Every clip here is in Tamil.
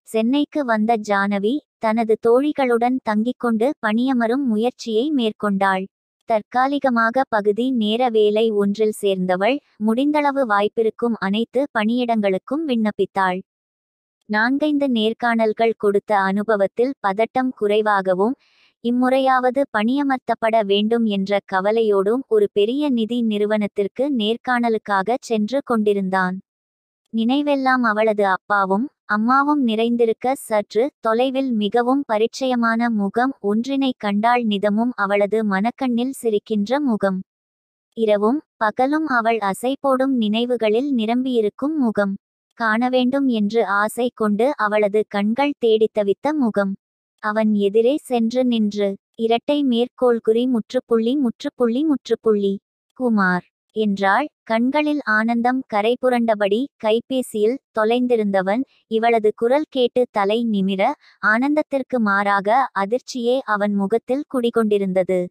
சென்னைக்கு வந்த ஜானவி தனது தோழிகளுடன் தங்கிக் கொண்டு பணியமரும் முயற்சியை மேற்கொண்டாள் தற்காலிகமாக பகுதி நேர வேலை ஒன்றில் சேர்ந்தவள் முடிந்தளவு வாய்ப்பிருக்கும் அனைத்து பணியிடங்களுக்கும் விண்ணப்பித்தாள் நான்கைந்து நேர்காணல்கள் கொடுத்த அனுபவத்தில் பதட்டம் குறைவாகவும் இம்முறையாவது பணியமர்த்தப்பட வேண்டும் என்ற கவலையோடும் ஒரு பெரிய நிதி நிறுவனத்திற்கு நேர்காணலுக்காக சென்று கொண்டிருந்தான் நினைவெல்லாம் அவளது அப்பாவும் அம்மாவும் நிறைந்திருக்க சற்று தொலைவில் மிகவும் பரிச்சயமான முகம் ஒன்றினை கண்டாள் நிதமும் அவளது மனக்கண்ணில் சிரிக்கின்ற முகம் இரவும் பகலும் அவள் அசைபோடும் நினைவுகளில் நிரம்பியிருக்கும் முகம் காண வேண்டும் என்று ஆசை கொண்டு அவளது கண்கள் தேடித் தவித்த முகம் அவன் எதிரே சென்று நின்று இரட்டை மேற்கோள் குறி முற்றுப்புள்ளி முற்றுப்புள்ளி முற்றுப்புள்ளி குமார் என்றாள் கண்களில் ஆனந்தம் கரை புரண்டபடி கைபேசியில் தொலைந்திருந்தவன் இவளது குரல் கேட்டு தலை நிமிர ஆனந்தத்திற்கு மாறாக அதிர்ச்சியே அவன் முகத்தில் குடிகொண்டிருந்தது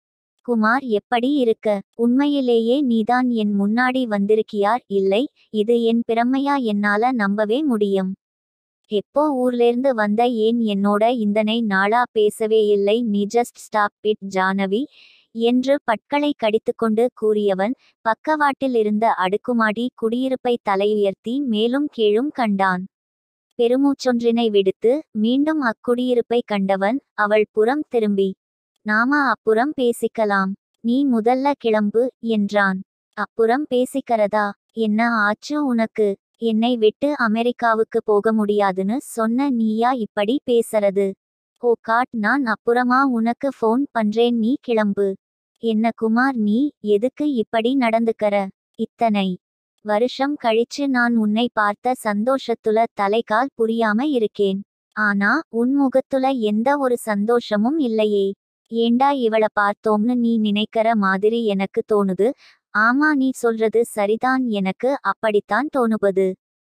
குமார் எப்படி இருக்க உண்மையிலேயே நீதான் என் முன்னாடி வந்திருக்கியார் இல்லை இது என் பிரம்மையா என்னால நம்பவே முடியும் எப்போ ஊர்லேர்ந்து வந்த ஏன் என்னோட இந்தனை நாளா பேசவே இல்லை நீ ஜஸ்ட் ஸ்டாப் இட் ஜானவி என்று பற்களை கடித்துக்கொண்டு கூறியவன் பக்கவாட்டில் இருந்த அடுக்குமாடி குடியிருப்பை தலையுயர்த்தி மேலும் கீழும் கண்டான் பெருமூச்சொன்றினை விடுத்து மீண்டும் அக்குடியிருப்பை கண்டவன் அவள் புறம் திரும்பி நாம அப்புறம் பேசிக்கலாம் நீ முதல்ல கிளம்பு என்றான் அப்புறம் பேசிக்கிறதா என்ன ஆச்சு உனக்கு என்னை விட்டு அமெரிக்காவுக்கு போக முடியாதுன்னு சொன்ன நீயா இப்படி பேசறது ஓ காட் நான் அப்புறமா உனக்கு ஃபோன் பண்றேன் நீ கிளம்பு என்ன குமார் நீ எதுக்கு இப்படி நடந்துக்கற இத்தனை வருஷம் கழிச்சு நான் உன்னை பார்த்த சந்தோஷத்துல தலைகால் புரியாம இருக்கேன் ஆனா உன் முகத்துல எந்த ஒரு சந்தோஷமும் இல்லையே ஏண்டா இவள பார்த்தோம்னு நீ நினைக்கிற மாதிரி எனக்கு தோணுது ஆமா நீ சொல்றது சரிதான் எனக்கு அப்படித்தான் தோணுபது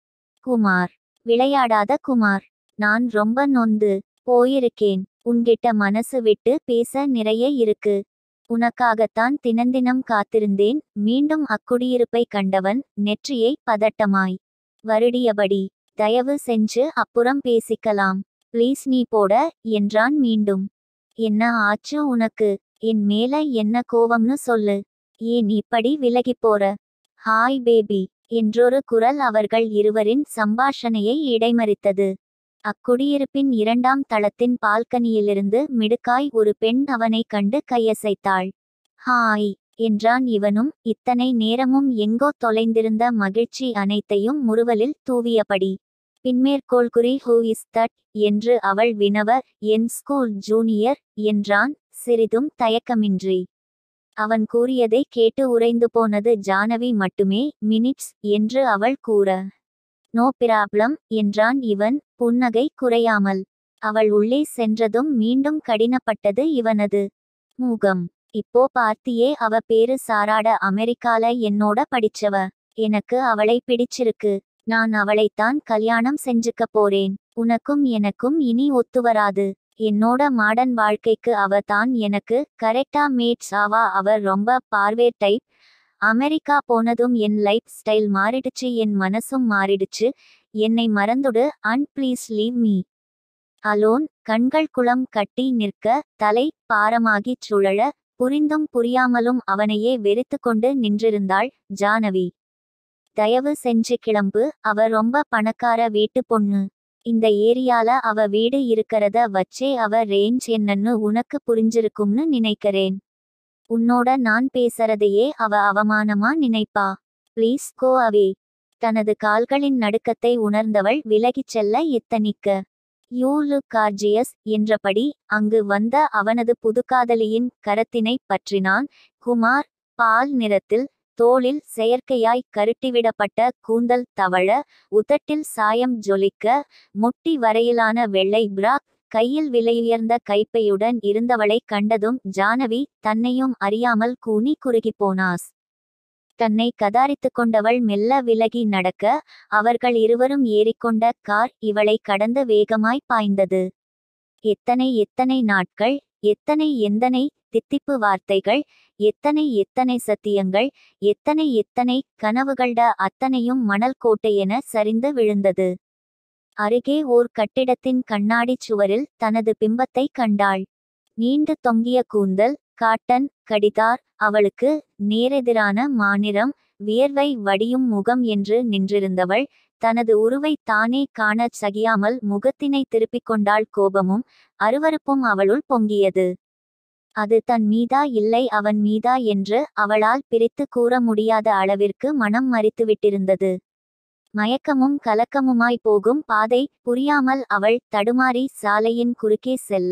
குமார் விளையாடாத குமார் நான் ரொம்ப நொந்து போயிருக்கேன் உன்கிட்ட மனசு விட்டு பேச நிறைய இருக்கு உனக்காகத்தான் தினந்தினம் காத்திருந்தேன் மீண்டும் அக்குடியிருப்பை கண்டவன் நெற்றியை பதட்டமாய் வருடியபடி தயவு செஞ்சு அப்புறம் பேசிக்கலாம் ப்ளீஸ் நீ போட என்றான் மீண்டும் என்ன ஆச்சு உனக்கு என் மேல என்ன கோவம்னு சொல்லு ஏன் இப்படி விலகிப் போற ஹாய் பேபி என்றொரு குரல் அவர்கள் இருவரின் சம்பாஷணையை இடைமறித்தது அக்குடியிருப்பின் இரண்டாம் தளத்தின் பால்கனியிலிருந்து மிடுக்காய் ஒரு பெண் அவனை கண்டு கையசைத்தாள் ஹாய் என்றான் இவனும் இத்தனை நேரமும் எங்கோ தொலைந்திருந்த மகிழ்ச்சி அனைத்தையும் முறுவலில் தூவியபடி பின்மேற்கோள் குறி ஹூ இஸ் தட் என்று அவள் வினவ என் ஸ்கூல் ஜூனியர் என்றான் சிறிதும் தயக்கமின்றி அவன் கூறியதை கேட்டு உறைந்து போனது ஜானவி மட்டுமே மினிட்ஸ் என்று அவள் கூற நோ பிராப்ளம் என்றான் இவன் புன்னகை குறையாமல் அவள் உள்ளே சென்றதும் மீண்டும் கடினப்பட்டது இவனது முகம் இப்போ பார்த்தியே அவ பேரு சாராட அமெரிக்கால என்னோட படிச்சவ எனக்கு அவளை பிடிச்சிருக்கு நான் அவளைத்தான் கல்யாணம் செஞ்சுக்க போறேன் உனக்கும் எனக்கும் இனி ஒத்துவராது என்னோட மாடர்ன் வாழ்க்கைக்கு அவ தான் எனக்கு கரெக்டா மேட்ஸ் ஆவா அவ ரொம்ப பார்வே டைப் அமெரிக்கா போனதும் என் லைஃப் ஸ்டைல் மாறிடுச்சு என் மனசும் மாறிடுச்சு என்னை மறந்துடு and please leave me alone கண்கள் குளம் கட்டி நிற்க தலை பாரமாகிச் சுழல புரிந்தும் புரியாமலும் அவனையே வெறுத்து கொண்டு நின்றிருந்தாள் ஜானவி தயவு செஞ்சு கிளம்பு அவ ரொம்ப பணக்கார வீட்டு பொண்ணு இந்த ஏரியால அவ வீடு இருக்கறத வச்சே அவ ரேஞ்ச் என்னன்னு உனக்கு புரிஞ்சிருக்கும்னு நினைக்கிறேன் உன்னோட நான் பேசறதையே அவ அவமானமா நினைப்பா ப்ளீஸ் கோ அவே தனது கால்களின் நடுக்கத்தை உணர்ந்தவள் விலகிச் செல்ல எத்தனிக்க யூ லுக் கார்ஜியஸ் என்றபடி அங்கு வந்த அவனது புதுக்காதலியின் கரத்தினை பற்றினான் குமார் பால் நிறத்தில் தோளில் செயற்கையாய் கருட்டிவிடப்பட்ட கூந்தல் தவழ உதட்டில் சாயம் ஜொலிக்க முட்டி வரையிலான வெள்ளை பிராக் கையில் விலையுயர்ந்த கைப்பையுடன் இருந்தவளைக் கண்டதும் ஜானவி தன்னையும் அறியாமல் கூனி குறுகிப் போனாஸ் தன்னை கதாரித்து கொண்டவள் மெல்ல விலகி நடக்க அவர்கள் இருவரும் ஏறிக்கொண்ட கார் இவளை கடந்து வேகமாய் பாய்ந்தது எத்தனை எத்தனை நாட்கள் எத்தனை எந்தனை தித்திப்பு வார்த்தைகள் எத்தனை எத்தனை சத்தியங்கள் எத்தனை எத்தனை கனவுகள்ட அத்தனையும் மணல் கோட்டையென சரிந்து விழுந்தது அருகே ஓர் கட்டிடத்தின் கண்ணாடிச் சுவரில் தனது பிம்பத்தை கண்டாள் நீண்டு தொங்கிய கூந்தல் காட்டன் கடிதார் அவளுக்கு நேரெதிரான மாநிறம் வியர்வை வடியும் முகம் என்று நின்றிருந்தவள் தனது உருவை தானே காணச் சகியாமல் முகத்தினை திருப்பிக் கொண்டாள் கோபமும் அருவருப்பும் அவளுள் பொங்கியது அது தன் மீதா இல்லை அவன் மீதா என்று அவளால் பிரித்து கூற முடியாத அளவிற்கு மனம் மறித்துவிட்டிருந்தது மயக்கமும் கலக்கமுமாய் போகும் பாதை புரியாமல் அவள் தடுமாறி சாலையின் குறுக்கே செல்ல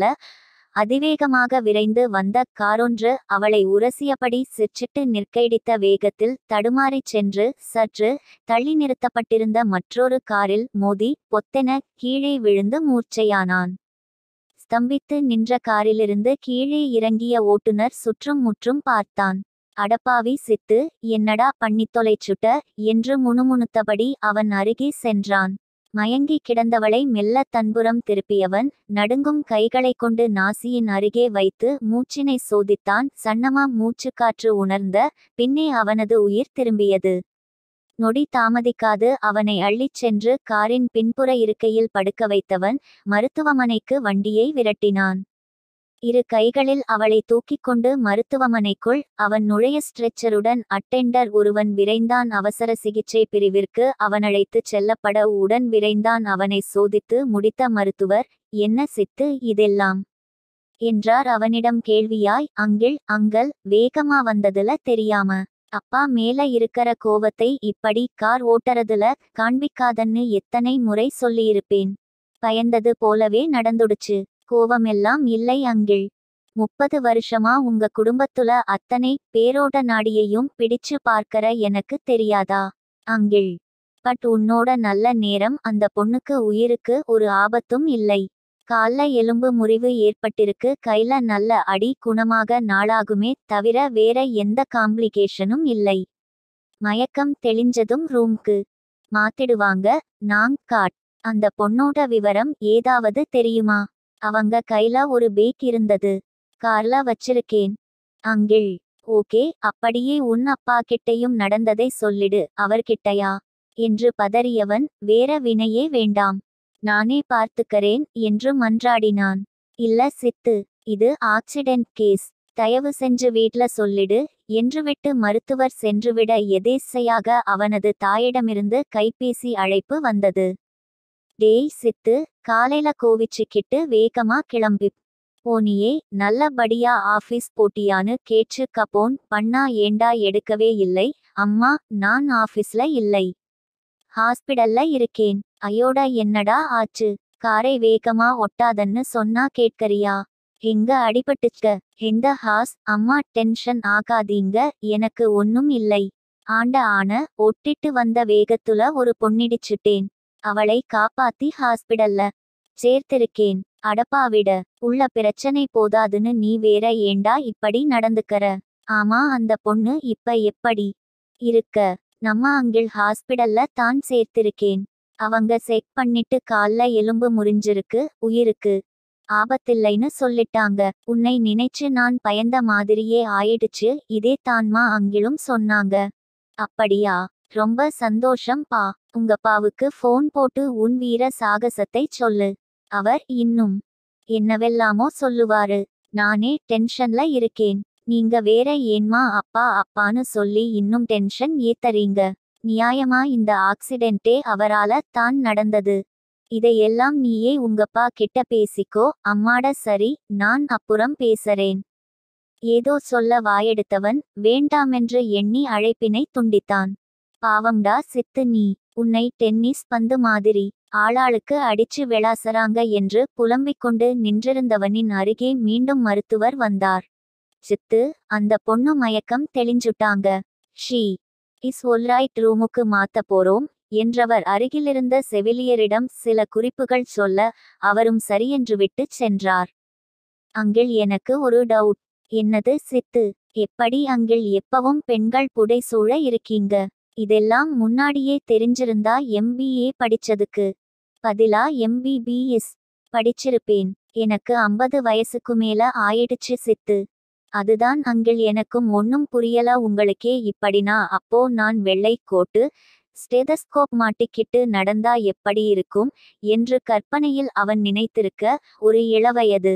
அதிவேகமாக விரைந்து வந்த காரொன்று அவளை உரசியபடி சிற்சிட்டு நிற்கைடித்த வேகத்தில் தடுமாறிச் சென்று சற்று தள்ளி நிறுத்தப்பட்டிருந்த மற்றொரு காரில் மோதி பொத்தென கீழே விழுந்து மூர்ச்சையானான் ஸ்தம்பித்து நின்ற காரிலிருந்து கீழே இறங்கிய ஓட்டுநர் சுற்றும் முற்றும் பார்த்தான் அடப்பாவி சித்து என்னடா பண்ணித் தொலைச்சுட்ட என்று முணுமுணுத்தபடி அவன் அருகே சென்றான் மயங்கி கிடந்தவளை மெல்ல தன்புறம் திருப்பியவன் நடுங்கும் கைகளைக் கொண்டு நாசியின் அருகே வைத்து மூச்சினை சோதித்தான் சன்னமா மூச்சுக்காற்று உணர்ந்த பின்னே அவனது உயிர் திரும்பியது நொடி தாமதிக்காது அவனை அள்ளிச் சென்று காரின் பின்புற இருக்கையில் படுக்க வைத்தவன் மருத்துவமனைக்கு வண்டியை விரட்டினான் இரு கைகளில் அவளை தூக்கிக் கொண்டு மருத்துவமனைக்குள் அவன் நுழைய ஸ்ட்ரெச்சருடன் அட்டெண்டர் ஒருவன் விரைந்தான் அவசர சிகிச்சை பிரிவிற்கு அவனழைத்துச் செல்லப்பட உடன் விரைந்தான் அவனை சோதித்து முடித்த மருத்துவர் என்ன சித்து இதெல்லாம் என்றார் அவனிடம் கேள்வியாய் அங்கிள் அங்கல் வேகமா வந்ததுல தெரியாம அப்பா மேல இருக்கற கோவத்தை இப்படி கார் ஓட்டறதுல காண்பிக்காதன்னு எத்தனை முறை சொல்லியிருப்பேன் பயந்தது போலவே நடந்துடுச்சு கோவமெல்லாம் இல்லை அங்கிள் முப்பது வருஷமா உங்க குடும்பத்துல அத்தனை பேரோட நாடியையும் பிடிச்சு பார்க்கற எனக்கு தெரியாதா அங்கிள் பட் உன்னோட நல்ல நேரம் அந்த பொண்ணுக்கு உயிருக்கு ஒரு ஆபத்தும் இல்லை கால்ல எலும்பு முறிவு ஏற்பட்டிருக்கு கைல நல்ல அடி குணமாக நாளாகுமே தவிர வேற எந்த காம்ப்ளிகேஷனும் இல்லை மயக்கம் தெளிஞ்சதும் ரூம்க்கு மாத்திடுவாங்க நாங் காட் அந்த பொண்ணோட விவரம் ஏதாவது தெரியுமா அவங்க கைல ஒரு பேக் இருந்தது கார்ல வச்சிருக்கேன் அங்கிள் ஓகே அப்படியே உன் அப்பா கிட்டையும் நடந்ததை சொல்லிடு அவர்கிட்டயா என்று பதறியவன் வேற வினையே வேண்டாம் நானே பார்த்துக்கறேன் என்று மன்றாடினான் இல்ல சித்து இது ஆக்சிடென்ட் கேஸ் தயவு செஞ்சு வீட்ல சொல்லிடு என்று விட்டு மருத்துவர் சென்றுவிட எதேச்சையாக அவனது தாயிடமிருந்து கைபேசி அழைப்பு வந்தது டேய் சித்து காலைல கோவிச்சுக்கிட்டு வேகமா கிளம்பி போனியே நல்லபடியா ஆபீஸ் போட்டியான்னு கேச்சு கபோன் பண்ணா ஏண்டா எடுக்கவே இல்லை அம்மா நான் ஆபீஸ்ல இல்லை ஹாஸ்பிடல்ல இருக்கேன் ஐயோடா என்னடா ஆச்சு காரை வேகமா ஒட்டாதன்னு சொன்னா கேட்கறியா எங்க அடிபட்டுச்ச எந்த ஹாஸ் அம்மா டென்ஷன் ஆகாதீங்க எனக்கு ஒன்னும் இல்லை ஆண்ட ஆன ஒட்டிட்டு வந்த வேகத்துல ஒரு பொன்னிடிச்சுட்டேன் அவளை காப்பாத்தி ஹாஸ்பிடல்ல சேர்த்திருக்கேன் அடப்பாவிட உள்ள பிரச்சனை போதாதுன்னு நீ வேற ஏண்டா இப்படி நடந்துக்கற ஆமா அந்த பொண்ணு இப்ப எப்படி இருக்க நம்ம அங்கிள் ஹாஸ்பிடல்ல தான் சேர்த்திருக்கேன் அவங்க செக் பண்ணிட்டு கால்ல எலும்பு முறிஞ்சிருக்கு உயிருக்கு ஆபத்தில்லைன்னு சொல்லிட்டாங்க உன்னை நினைச்சு நான் பயந்த மாதிரியே ஆயிடுச்சு இதே தான்மா அங்கிளும் சொன்னாங்க அப்படியா ரொம்ப சந்தோஷம் பா உங்க பாவுக்கு ஃபோன் போட்டு உன் வீர சாகசத்தை சொல்லு அவர் இன்னும் என்னவெல்லாமோ சொல்லுவாரு நானே டென்ஷன்ல இருக்கேன் நீங்க வேற ஏன்மா அப்பா அப்பான்னு சொல்லி இன்னும் டென்ஷன் ஏத்தறீங்க நியாயமா இந்த ஆக்சிடென்ட்டே அவரால தான் நடந்தது இதையெல்லாம் நீயே உங்கப்பா கிட்ட பேசிக்கோ அம்மாட சரி நான் அப்புறம் பேசறேன் ஏதோ சொல்ல வாயெடுத்தவன் வேண்டாமென்று எண்ணி அழைப்பினை துண்டித்தான் பாவம்டா சித்து நீ உன்னை டென்னிஸ் பந்து மாதிரி ஆளாளுக்கு அடிச்சு விளாசறாங்க என்று புலம்பிக் கொண்டு நின்றிருந்தவனின் அருகே மீண்டும் மருத்துவர் வந்தார் சித்து அந்த பொண்ணு மயக்கம் தெளிஞ்சுட்டாங்க ஷீ இஸ் ஒல்ரைட் ரூமுக்கு மாத்த போறோம் என்றவர் அருகிலிருந்த செவிலியரிடம் சில குறிப்புகள் சொல்ல அவரும் சரியென்று விட்டு சென்றார் அங்கிள் எனக்கு ஒரு டவுட் என்னது சித்து எப்படி அங்கிள் எப்பவும் பெண்கள் புடைசூழ இருக்கீங்க இதெல்லாம் முன்னாடியே தெரிஞ்சிருந்தா எம்பிஏ படிச்சதுக்கு பதிலா எம்பிபிஎஸ் படிச்சிருப்பேன் எனக்கு ஐம்பது வயசுக்கு மேல ஆயிடுச்சு சித்து அதுதான் அங்கிள் எனக்கும் ஒன்னும் புரியல உங்களுக்கே இப்படினா அப்போ நான் வெள்ளை கோட்டு ஸ்டெதஸ்கோப் மாட்டிக்கிட்டு நடந்தா எப்படி இருக்கும் என்று கற்பனையில் அவன் நினைத்திருக்க ஒரு இளவயது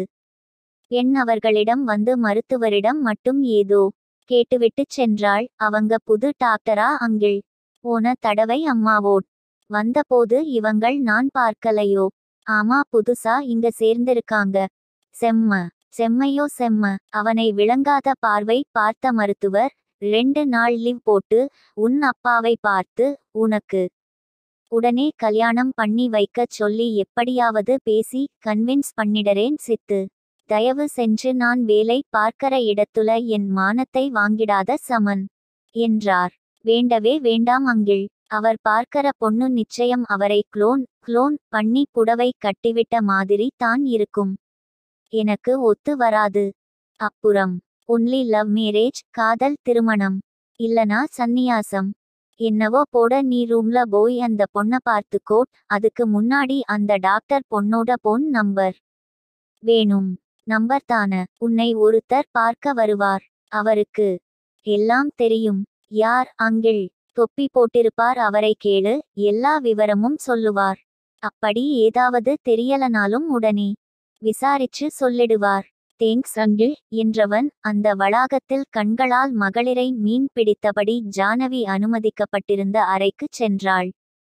பெண் அவர்களிடம் வந்து மருத்துவரிடம் மட்டும் ஏதோ கேட்டுவிட்டுச் சென்றாள் அவங்க புது டாக்டரா அங்கிள் போன தடவை அம்மாவோட் வந்தபோது இவங்கள் நான் பார்க்கலையோ ஆமா புதுசா இங்க சேர்ந்திருக்காங்க செம்ம செம்மையோ செம்ம அவனை விளங்காத பார்வை பார்த்த மருத்துவர் ரெண்டு நாள் லீவ் போட்டு உன் அப்பாவை பார்த்து உனக்கு உடனே கல்யாணம் பண்ணி வைக்கச் சொல்லி எப்படியாவது பேசி கன்வின்ஸ் பண்ணிடறேன் சித்து தயவு செஞ்சு நான் வேலை பார்க்கற இடத்துல என் மானத்தை வாங்கிடாத சமன் என்றார் வேண்டவே வேண்டாம் அங்கிள் அவர் பார்க்கற பொண்ணு நிச்சயம் அவரை க்ளோன் க்ளோன் பண்ணி புடவை கட்டிவிட்ட மாதிரி தான் இருக்கும் எனக்கு ஒத்து வராது அப்புறம் ஒன்லி லவ் மேரேஜ் காதல் திருமணம் இல்லனா சந்நியாசம் என்னவோ போட நீ ரூம்ல போய் அந்த பொண்ண பார்த்துக்கோ அதுக்கு முன்னாடி அந்த டாக்டர் பொண்ணோட பொன் நம்பர் வேணும் நம்பர் தான உன்னை ஒருத்தர் பார்க்க வருவார் அவருக்கு எல்லாம் தெரியும் யார் அங்கிள் தொப்பி போட்டிருப்பார் அவரை கேளு எல்லா விவரமும் சொல்லுவார் அப்படி ஏதாவது தெரியலனாலும் உடனே விசாரிச்சு சொல்லிடுவார் தேங்க்ஸ் அங்கிள் என்றவன் அந்த வளாகத்தில் கண்களால் மகளிரை மீன் பிடித்தபடி ஜானவி அனுமதிக்கப்பட்டிருந்த அறைக்கு சென்றாள்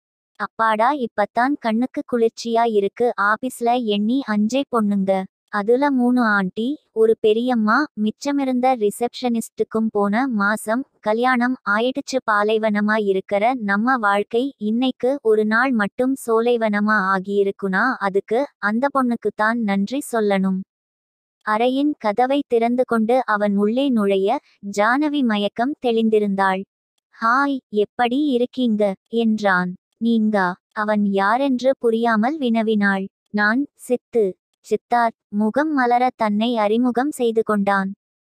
அப்பாடா இப்பத்தான் கண்ணுக்கு குளிர்ச்சியா இருக்கு ஆபீஸ்ல எண்ணி அஞ்சே பொண்ணுங்க அதுல மூணு ஆண்டி ஒரு பெரியம்மா மிச்சமிருந்த ரிசப்ஷனிஸ்டுக்கும் போன மாசம் கல்யாணம் ஆயிடுச்சு பாலைவனமா இருக்கிற நம்ம வாழ்க்கை இன்னைக்கு ஒரு நாள் மட்டும் சோலைவனமா ஆகியிருக்குனா அதுக்கு அந்த பொண்ணுக்குத்தான் நன்றி சொல்லணும் அறையின் கதவை திறந்து கொண்டு அவன் உள்ளே நுழைய ஜானவி மயக்கம் தெளிந்திருந்தாள் ஹாய் எப்படி இருக்கீங்க என்றான் நீங்கா அவன் யாரென்று புரியாமல் வினவினாள் நான் சித்து சித்தார்த் முகம் மலர தன்னை அறிமுகம் செய்து கொண்டான்